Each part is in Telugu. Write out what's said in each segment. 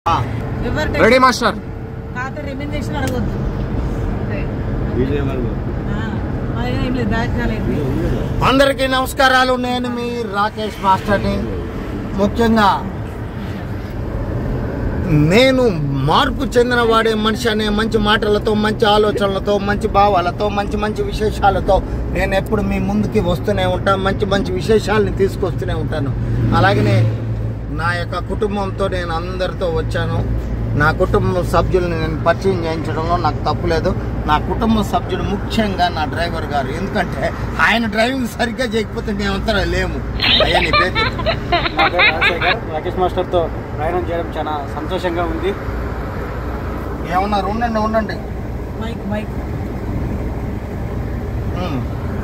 ఎవరు రెడీ మాస్టర్ ఖాతా రిమెండేషన్ అడగొద్దు ఆ, మరి ఏం లేదు బ్యాక్ కాలేదు అందరికీ నమస్కారాలు నేను మీ రాకేష్ మాస్టర్ని ముఖ్యంగా నేను మార్పు చెందిన వాడే మనిషి అనే మంచి మాటలతో మంచి ఆలోచనలతో మంచి భావాలతో మంచి మంచి విశేషాలతో నేను ఎప్పుడు మీ ముందుకి వస్తూనే ఉంటాను మంచి మంచి విశేషాలని తీసుకొస్తూనే ఉంటాను అలాగనే నా యొక్క కుటుంబంతో నేను అందరితో వచ్చాను నా కుటుంబ సభ్యుల్ని నేను పరిచయం చేయించడంలో నాకు తప్పులేదు నా కుటుంబ సభ్యుడు ముఖ్యంగా నా డ్రైవర్ గారు ఎందుకంటే ఆయన డ్రైవింగ్ సరిగ్గా చేయకపోతే మేమంతా లేము అయ్యా నీ పేరు చెప్పు. నా పేరు రాజశేఖర్ రాకేష్ మాస్టర్తో ప్రయాణం చేయడం చాలా సంతోషంగా ఉంది ఏమన్నారు ఉండండి ఉండండి మైక్ మైక్ ఉమ్.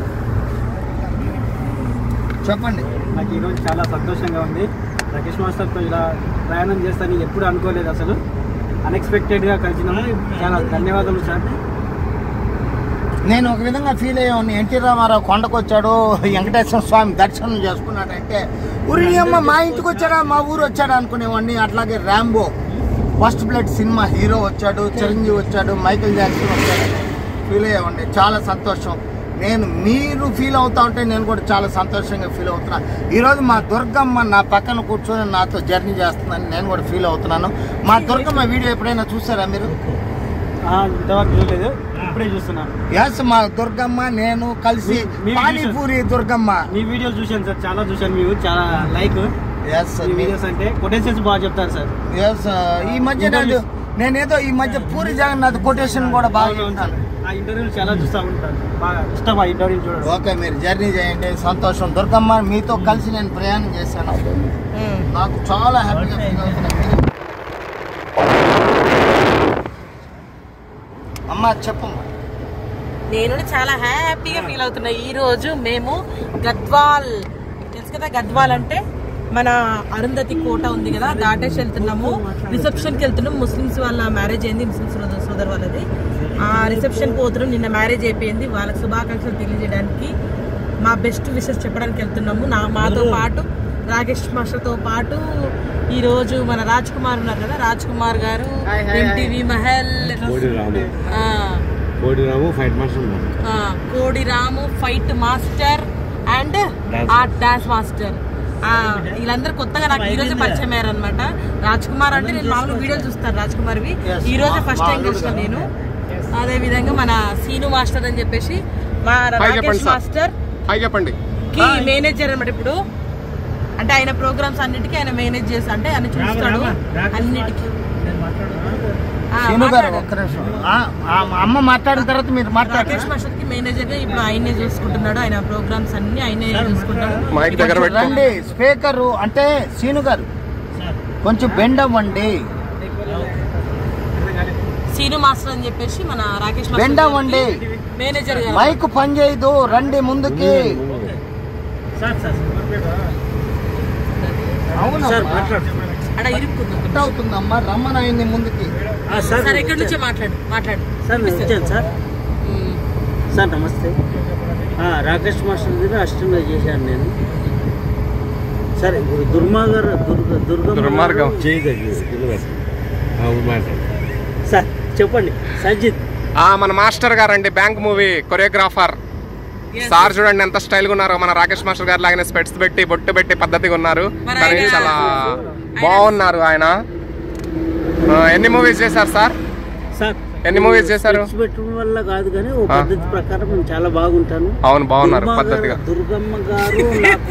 చెప్పండి నాకు ఈరోజు చాలా సంతోషంగా ఉంది రాకేష్ మాస్టర్తో ఇలా ప్రయాణం చేస్తానని ఎప్పుడు అనుకోలేదు అసలు అన్ఎక్స్పెక్టెడ్గా కలిసినాము చాలా ధన్యవాదాలు సార్ నేను ఒక విధంగా ఫీల్ అయ్యాను ఎన్టీ రామారావు కొండకు వచ్చాడు వెంకటేశ్వర స్వామి దర్శనం చేసుకున్నాడంటే ఊరి అమ్మ మా ఇంటికి వచ్చాడా మా ఊరు వచ్చాడా అనుకునేవాడిని అట్లాగే Rambo first blood cinema hero వచ్చాడు చిరంజీవి వచ్చాడు మైకిల్ జాక్సన్ వచ్చాడు ఫీల్ అయ్యామండి చాలా సంతోషం నేను మీరు ఫీల్ అవుతా ఉంటే నేను కూడా చాలా సంతోషంగా ఫీల్ అవుతున్నా ఈరోజు మా దుర్గమ్మ నా పక్కన కూర్చొని నాతో జర్నీ చేస్తుందని నేను కూడా ఫీల్ అవుతున్నాను మా దుర్గమ్మ వీడియో ఎప్పుడైనా చూసారా మీరు ఆ, ఇంతవరకు చూడలేదు ఇప్పుడే చూస్తున్నాను ఎస్ మా దుర్గమ్మ నేను కలిసి మీ- మీ పానీపూరి దుర్గమ్మ మీ వీడియోలు చూశాను సార్ చాలా చూశాను మీరు చాలా లైక్ ఎస్ మీ వీడియోస్ అంటే కొటేషన్స్ బాగా చెప్తారు సార్ ఎస్ ఈ మధ్య నేను నేనేదో ఈ మధ్య పూరి జగన్నాథ్ కొటేషన్ కూడా బాగా అవునవును సార్. చెప్తాను ఆ ఇంటర్వ్యూలు చాలా చూస్తూ ఉంటాను బాగా ఇష్టం ఆ ఇంటర్వ్యూ చూడడం ఓకే మీరు జర్నీ చేయండి సంతోషం దుర్గమ్మ మీతో కలిసి నేను ప్రయాణం చేశాను నాకు చాలా హ్యాపీగా ఫీల్ అవుతున్నాను అమ్మ చెప్పమ్మా నేను కూడా చాలా హ్యాపీగా ఫీల్ అవుతున్నా ఈ రోజు మేము గద్వాల్ తెలుసు కదా గద్వాల్ అంటే మన అరుంధతి కోట ఉంది కదా దాటేసి వెళ్తున్నాము రిసెప్షన్కి వెళ్తున్నాం ముస్లిమ్స్ వాళ్ళ మ్యారేజ్ అయింది ముస్లిం సోదరు సోదరు వాళ్ళది ఆ రిసెప్షన్ పోతున్నాం నిన్న మ్యారేజ్ అయిపోయింది వాళ్ళకి శుభాకాంక్షలు తెలియజేయడానికి మా బెస్ట్ విషెస్ చెప్పడానికి వెళ్తున్నాము నా మాతో పాటు రాకేష్ మాస్టర్తో పాటు ఈ రోజు మన రాజ్ కుమార్ ఉన్నారు కదా రాజ్ కుమార్ గారు ఎన్టీవీ మహల్ ఆ, కోడి రాము ఫైట్ మాస్టర్ ఉన్నారు ఆ, Kodi Ramu fight master and art dance master ఆ, వీళ్ళందరూ కొత్తగా నాకు ఈ రోజు పరిచయం అయ్యారు అనమాట రాజ్ కుమార్ అంటే నేను మామూలు వీడియోలు చూస్తాను రాజ్ కుమార్వి Yes, ఈ రోజు మా- ఫస్ట్ మా టైం అల్లుడు చూసిన గారు. నేను అదే విధంగా మన సీను మాస్టర్ అని చెప్పేసి మా చెప్పండి రాకేష్ సార్. మాస్టర్ హాయ్ చెప్పండి కి మేనేజర్ అనమాట ఇప్పుడు అంటే ఆయన ప్రోగ్రామ్స్ అన్నిటికీ ఆయన మేనేజ్ చేస్తా అంటే ఆయన చూస్తాడు అన్నిటికీ ఆ, సీను గారు మాట్లాడు. ఒక్క నిమిషం ఆ, ఆ, అమ్మ మాట్లాడిన తర్వాత మీరు మాట్లాడారు రాకేష్ మాస్టర్ కి మేనేజర్ గా ఇప్పుడు ఆయనే చూసుకుంటున్నాడు ఆయన ప్రోగ్రామ్స్ అన్ని ఆయనే చూసుకుంటాడు మైక్ దగ్గర పెట్టుకో రండి స్పీకర్ అంటే సీను గారు కొంచెం బెండ్ అవ్వండి సీను మాస్టర్ అని చెప్పేసి మన రాకేష్ బెండ్ అవ్వండి మేనేజర్ గారు మైక్ పని చేయదు రండి ముందుకి సార్ సార్ అవును సార్ మాట్లాడు అక్కడ ఇరుక్కుందాం అవుతుందమ్మా రమ్మని ఆయన్ని ముందుకి ఆ, సార్ సార్ ఎక్కడి నుంచో మాట్లాడు మాట్లాడు సార్ నేను వచ్చాను సార్ ఉమ్. సార్ నమస్తే ఆ, రాకేష్ మాస్టర్ దగ్గర అష్టంగా చేశాను నేను సరే ఇప్పుడు దుర్మార్గ దుర్గ దుర్గ దుర్మార్గం. చేయి దగ్గర మాట్లాడు సార్ చెప్పండి సంజిత్ ఆ మన మాస్టర్ గారండి bank movie choreographer Yes. Sir చూడండి ఎంత స్టైల్ గా ఉన్నారు మన రాకేష్ మాస్టర్ గారు లాగానే స్పెట్స్ పెట్టి బొట్టు పెట్టి పద్ధతిగా ఉన్నారు మరి కానీ ఆయన- చాలా బాగున్నారు ఆయన ఆ, ఎన్ని మూవీస్ చేశారు సార్ సార్ ఎన్ని movies చేశారు? ఖర్చు పెట్టడం వల్ల కాదు కానీ ఓ ఆ. పద్ధతి ప్రకారం నేను చాలా బాగుంటాను అవును బాగున్నారు దుర్మ పద్ధతిగా గారు- దుర్గమ్మ గారు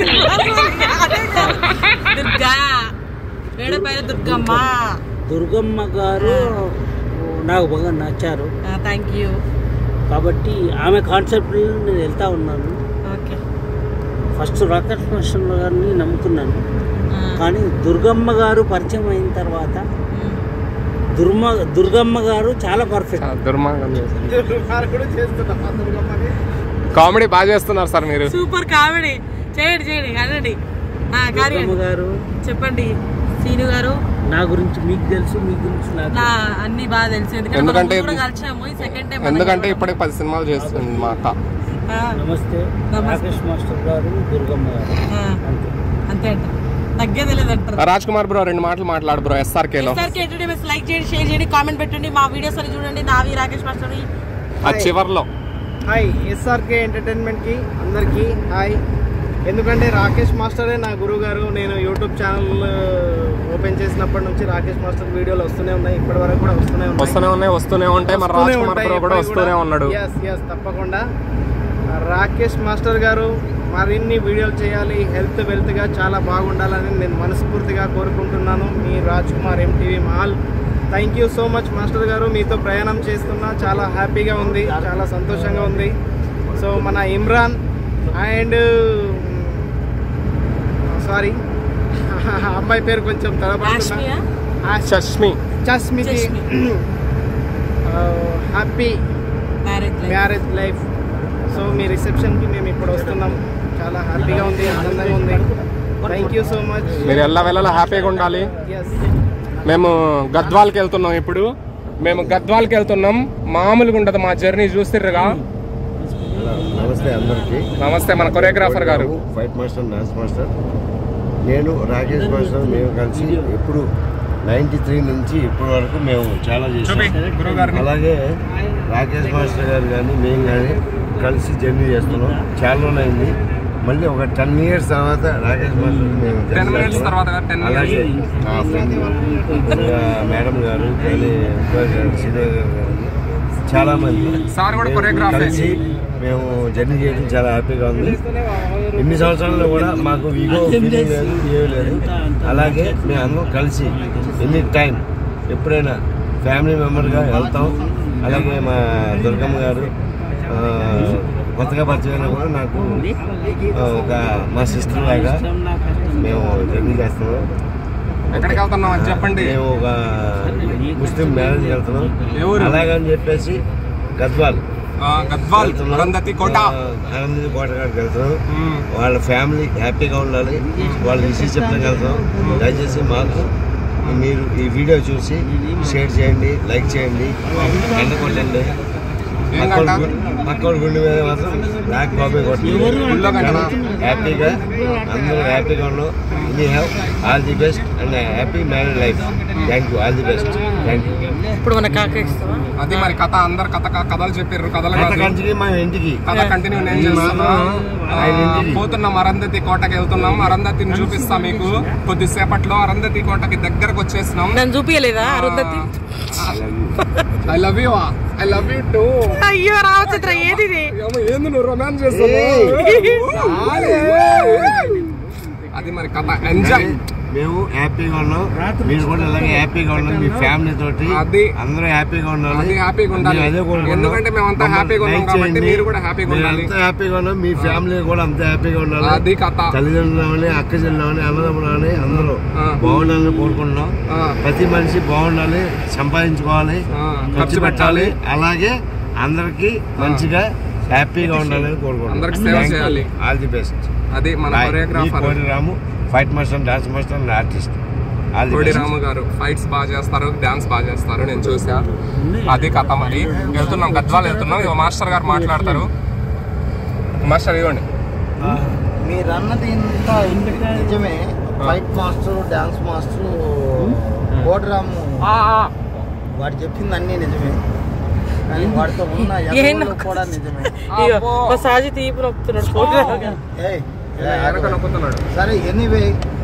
నాకు దుర్గా వేడపైన దుర్గమ్మ దుర్గమ్మ గారు నాకు బాగా నచ్చారు థ్యాంక్ యూ కాబట్టి ఆమె కాన్సెప్ట్ నేను వెళ్తా ఉన్నాను ఓకే ఫస్ట్ రాకేష్ మాస్టర్ గారిని నమ్ముకున్నాను కానీ దుర్గమ్మ గారు పరిచయం అయిన తర్వాత దుర్మ దుర్గమ్మ గారు చాలా పర్ఫెక్ట్ చాలా దుర్మార్గం కామెడీ బాగా చేస్తున్నారు సార్ మీరు సూపర్ కామెడీ చేయండి చేయండి అనండి ఆ, కానీ దుర్గమ్మ గారు చెప్పండి సీను గారు నా గురించి మీకు తెలుసు మీ గురించి నాకు నా అన్ని బాగా తెలుసు ఎందుకంటే ఎందుకంటే- మనం కూడా కలిసాము ఈ సెకండ్ టైం ఎందుకంటే ఇప్పటికి పది సినిమాలు చేస్తుంది మా అక్క నమస్తే నమస్తే. రాకేష్ మాస్టర్ గారు దుర్గమ్మ గారు అంతే అంతే అంట తగ్గేది లేదంటారు రాజ్ కుమార్ బ్రో రెండు మాటలు మాట్లాడు బ్రో ఎస్ఆర్కే లో ఎస్ఆర్కే ఎంటర్టైన్మెంట్స్ లైక్ చేయండి షేర్ చేయండి కామెంట్ పెట్టండి మా వీడియోస్ అని చూడండి నావి రాకేష్ మాస్టర్ ఆ చివర్లో హాయ్ ఎస్ఆర్కే ఎంటర్టైన్మెంట్కి అందరికీ హాయ్ ఎందుకంటే రాకేష్ మాస్టరే నా గురువు గారు నేను యూట్యూబ్ ఛానల్ ఓపెన్ చేసినప్పటి నుంచి రాకేష్ మాస్టర్ వీడియోలు వస్తూనే ఉన్నాయి ఇప్పటి వరకు కూడా వస్తూనే ఉన్నాయి వస్తూనే ఉన్నాయి వస్తూనే ఉంటాయి మరి రాజ్ కుమార్ బ్రో కూడా వస్తూనే ఉన్నాడు ఎస్ ఎస్ తప్పకుండా రాకేష్ మాస్టర్ గారు మరిన్ని వీడియోలు చేయాలి హెల్త్ వెల్త్గా చాలా బాగుండాలని నేను మనస్ఫూర్తిగా కోరుకుంటున్నాను మీ Raj Kumar MTV mall thank you so much master గారు మీతో ప్రయాణం చేస్తున్నా చాలా హ్యాపీగా ఉంది చాలా సంతోషంగా ఉంది సో మన ఇమ్రాన్ అండ్ సారీ అమ్మాయి పేరు కొంచెం కాశ్మీర్ తడబడుతున్నా చష్మి చస్మికి Chasmi. Happy marriage marriage life so మీ రిసెప్షన్కి మేము ఇప్పుడు వస్తున్నాం చాలా హ్యాపీగా ఉంది ఆనందంగా ఉంది థ్యాంక్ యూ సో మచ్ మీరు ఎల్ల వెళ్ళలా హ్యాపీగా ఉండాలి ఎస్ మేము గద్వాల్కి వెళ్తున్నాం ఇప్పుడు మేము గద్వాల్కి వెళ్తున్నాం మామూలుగా ఉండదు మా జర్నీ చూస్తుర్రుగా నమస్తే అందరికీ నమస్తే మన కొరియోగ్రాఫర్ గారు ఫైట్ మాస్టర్ డాన్స్ మాస్టర్ నేను రాకేష్ మాస్టర్ మేము కలిసి ఎప్పుడు నైంటీ త్రీ నుంచి ఇప్పటి వరకు మేము చాలా చూపి చేసాం గురువు గారిని అలాగే రాకేష్ మాస్టర్ గారు కానీ మేము కానీ కలిసి జర్నీ చేస్తున్నాం చాలా రోజులు అయింది మళ్ళీ ఒక టెన్ ఇయర్స్ తర్వాత రాకేష్ మాస్టర్ మేము journey 10 minutes చేస్తున్నాం. తర్వాత కాదు, 10 minutes. అలాగే నా ఫ్రెండ్ మేడం గారు కానీ ఎంప్లాయ్ గారు శ్రీదేవి గారు కానీ చాలా మంది సార్ కూడా మేము choreographer. కలిసి మేము జర్నీ చేయడం చాలా హ్యాపీగా ఉంది ఇన్ని సంవత్సరాల్లో కూడా మాకు ఈగో ఫీలింగ్ లేదు ఏమీ లేదు అలాగే మేము అందరం కలిసి ఎనీ టైం ఎప్పుడైనా ఫ్యామిలీ మెంబర్గా వెళ్తాం అలాగే మా దుర్గమ్మ గారు ఆ, కొత్తగా పరిచయం కూడా నాకు ఆ, ఒక మా సిస్టర్ లాగా మేము జర్నీ చేస్తున్నాం ఎక్కడికి వెళ్తున్నాం అది చెప్పండి మేము ఒక ముస్లిం మ్యారేజ్కి వెళ్తున్నాం ఎవరు? అలాగని చెప్పేసి గద్వాల్ ఆ, గద్వాల్ వెళ్తున్నాం. అరుంధతి కోట ఆ, అరుంధతి కోట కాడికి వెళ్తున్నాం మ్మ్. వాళ్ళ ఫ్యామిలీ హ్యాపీగా ఉండాలి వాళ్ళు విషయం చెప్తాం వెళ్తాం దయచేసి మాకు మీరు ఈ వీడియో చూసి షేర్ చేయండి లైక్ చేయండి ఎండ కొట్టండి ఏం గంట? పక్కన గుండె మీద మాత్రం బ్లాక్ బాబే గుళ్ళో గంటనా? కొట్టండి హ్యాపీగా అందరూ హ్యాపీగా ఉన్నాం we have all the best and happy marriage life thank you all the best thank you ఇప్పుడు మన కాకేస్తావా అది మరి కథ అందరు కథ కథలు చెప్పారు కథలు గత కాదు. కంచికి మా ఇంటికి కథ కంటిన్యూ నేను ఈ చేస్తున్నా మాత్రం ఆ, ఆయన ఇంటికి. పోతున్నాం అరంధతి కోటకి వెళ్తున్నాం అరంధతిని చూపిస్తా మీకు కొద్దిసేపట్లో అరంధతి కోటకి దగ్గరకు వచ్చేసినాం నన్ను చూపించలేదా Arundhati I love you I love you too అయ్యో రామచంద్ర ఏది ఇది ఏంది నువ్వు రొమాన్స్ అది మరి కథ ఎంజాయ్ మేము హ్యాపీగా ఉన్నాం మీరు కూడా అలాగే హ్యాపీగా ఉండాలి మీ ఫ్యామిలీ తోటి అది- అందరూ హ్యాపీగా ఉండాలి అది హ్యాపీగా ఉండాలి. మేము అదే కోరుకుంటున్నాం. ఎందుకంటే మేమంతా మమ్మల్ని హ్యాపీగా ఉన్నాం like కాబట్టి చేయండి. మీరు కూడా హ్యాపీగా మీరు ఉండాలి. అంతా హ్యాపీగా ఉన్నాం మీ ఫ్యామిలీ కూడా అంత హ్యాపీగా ఉండాలి అది కథ తల్లిదండ్రులని అక్క చెల్లెలని అన్నదమ్ములని అందరూ ఆ. బాగుండాలని కోరుకుంటున్నాం ఆ. ప్రతి మనిషి బాగుండాలి సంపాదించుకోవాలి ఆ, ఖర్చు పెట్టాలి అలాగే అందరికి మంచిగా హ్యాపీగా ఉండాలని కోరుకుంటున్నాం అందరికి సేవ చేయాలి. ఆల్ ది బెస్ట్ అది మన choreographer Kodi Ramu fight master dance master and artist all the Kodi best Ramu గారు ఫైట్స్ బాగా చేస్తారు డాన్స్ బాగా చేస్తారు నేను చూసా అది కథ మరి వెళ్తున్నాం గద్వాలు వెళ్తున్నాం ఇవ మాస్టర్ గారు మాట్లాడతారు మాస్టర్ ఇవ్వండి మీరు అన్నది ఇంత నిజమే fight master dance master Kotaramu వాడు చెప్పింది అన్నీ నిజమే కానీ వాడితో ఉన్న ఏం ఎగోలు నొక్కు- కూడా నిజమే ఇగో మా సాజి తీపి నొక్కుతున్నాడు ఫోటో ఏయ్, వెనక నొక్కుతున్నాడు సరే ఎనీవే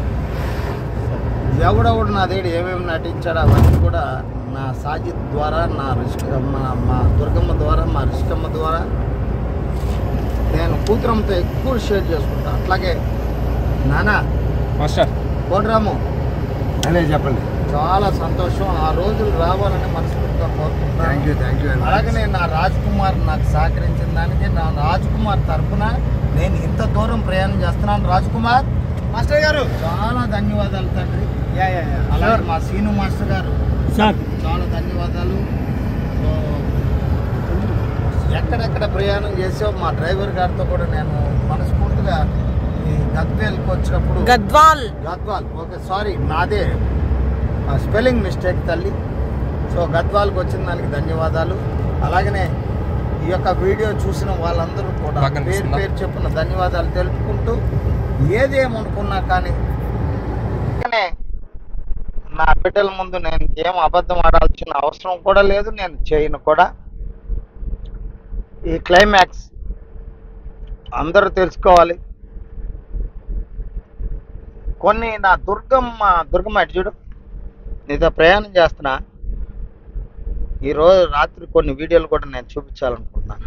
ఎవడెవడు నా దగ్గర ఏమేమి నటించాడు అవన్నీ కూడా నా సాజిద్ ద్వారా నా రిష్క మన మా దుర్గమ్మ ద్వారా మా రిష్కమ్మ ద్వారా నేను కూతురంతో ఎక్కువ షేర్ చేసుకుంటా అట్లాగే నానా మాస్టర్ కోటరాము అనే చెప్పండి చాలా సంతోషం ఆ రోజులు రావాలని మనస్ఫూర్తిగా థ్యాంక్ యూ కోరుకుంటాను థ్యాంక్ యూ అలాగనే నా రాజ్ కుమార్ నాకు సహకరించిన దానికి నా రాజ్ కుమార్ తరఫున నేను ఇంత దూరం ప్రయాణం చేస్తున్నాను రాజ్ కుమార్ మాస్టర్ గారు చాలా ధన్యవాదాలు తండ్రి యా యా యా అలాగే మా సీను మాస్టర్ గారు సార్ చాలా ధన్యవాదాలు సో, ఎక్కడెక్కడ ప్రయాణం చేసావు మా డ్రైవర్ గారితో కూడా నేను మనస్ఫూర్తిగా ఈ గద్వేల్కి వచ్చినప్పుడు గద్వాల్ గద్వాల్ ఓకే సారీ నాదే స్పెల్లింగ్ మిస్టేక్ తల్లి సో గద్వాల్కి వచ్చిన దానికి ధన్యవాదాలు అలాగనే ఈ యొక్క వీడియో చూసిన వాళ్ళందరూ కూడా బాగా పేరు కనిపిస్తుందా? పేరు చెప్పున ధన్యవాదాలు తెలుపుకుంటూ ఏదేమనుకున్నా కానీ నా బిడ్డల ముందు నేను ఏం అబద్ధం ఆడాల్సిన అవసరం కూడా లేదు నేను చేయను కూడా ఈ క్లైమాక్స్ అందరూ తెలుసుకోవాలి కొన్ని నా దుర్గమ్మ దుర్గమ్మ ఇటు చూడు నీతో ప్రయాణం చేస్తున్నా ఈరోజు రాత్రి కొన్ని వీడియోలు కూడా నేను చూపించాలనుకుంటున్నాను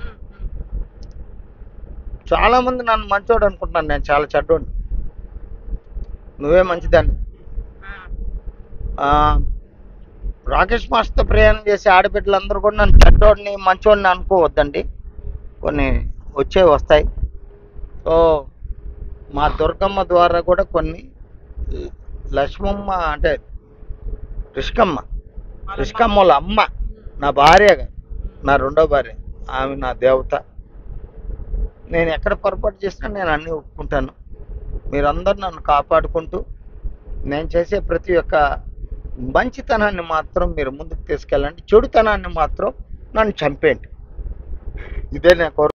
చాలా మంది నన్ను మంచోడు అనుకుంటున్నాను నేను చాలా చెడ్డోడిని నువ్వే మంచిదాన్ని ఆ, రాకేష్ మాస్టర్తో ప్రయాణం చేసే ఆడబిడ్డలందరూ కూడా నన్ను చెడ్డోడిని మంచోడిని అనుకోవద్దండి కొన్ని వచ్చే వస్తాయి సో మా దుర్గమ్మ ద్వారా కూడా కొన్ని లక్ష్మమ్మ అంటే రిష్కమ్మ రిష్కమ్మ వాళ్ళ అమ్మ నా భార్య నా రెండో భార్య ఆమె నా దేవత నేను ఎక్కడ పొరపాటు చేసినా నేను అన్నీ ఒప్పుకుంటాను మీరందరూ నన్ను కాపాడుకుంటూ నేను చేసే ప్రతి ఒక్క మంచితనాన్ని మాత్రం మీరు ముందుకు తీసుకెళ్ళండి చెడుతనాన్ని మాత్రం నన్ను చంపేయండి ఇదే నేను కోరు